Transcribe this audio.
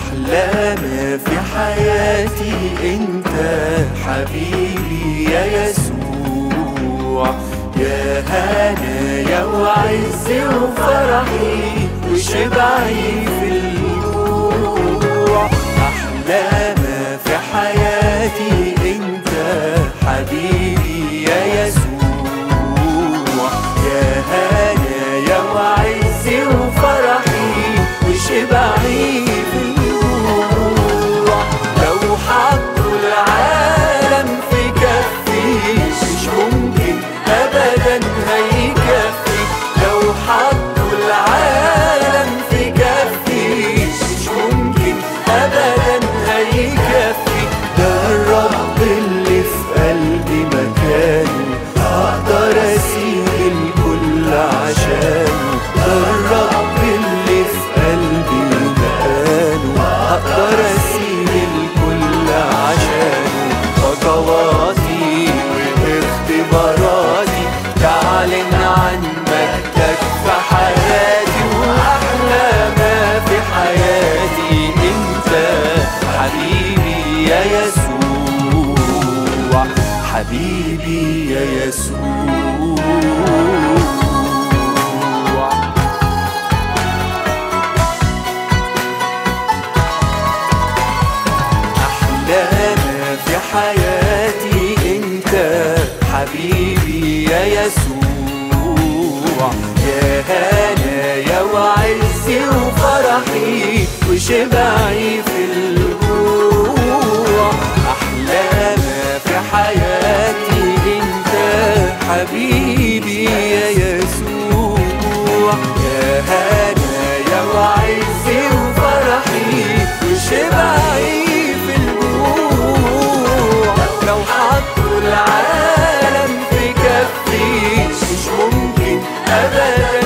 أحلى ما في حياتي أنت حبيبي يا يسوع يا هنايا وعزي وفرحي وشبعي في الجوع أحلى ما في حياتي أنت حبيبي يا يسوع يا هنايا وعزي وفرحي وشبعي في الجوع لو حطوا العالم في كفي مش ممكن ابدا هيكفي لو حطوا العالم في كفي مش ممكن ابدا هيكفي ده الرب اللي في قلبي مكانه اقدر اسيب الكل عشانه ده الرب اللي في قلبي مكانه اقدر اسيب الكل عشانه خطواتي واختباراتي تعلن عن مجدك في حياتي واحلى ما في حياتي انت حبيبي يا يسوع حبيبي يا يسوع أحلى ما في حياتي أنت حبيبي يا يسوع يا هنايا وعزي وفرحي وشبعي في الجوع أحلى ما في حياتي أنت حبيبي يا يسوع يا هنايا وعزي وفرحي وشبعي في الجوع لو حطوا العالم في كفي مش ممكن ابدا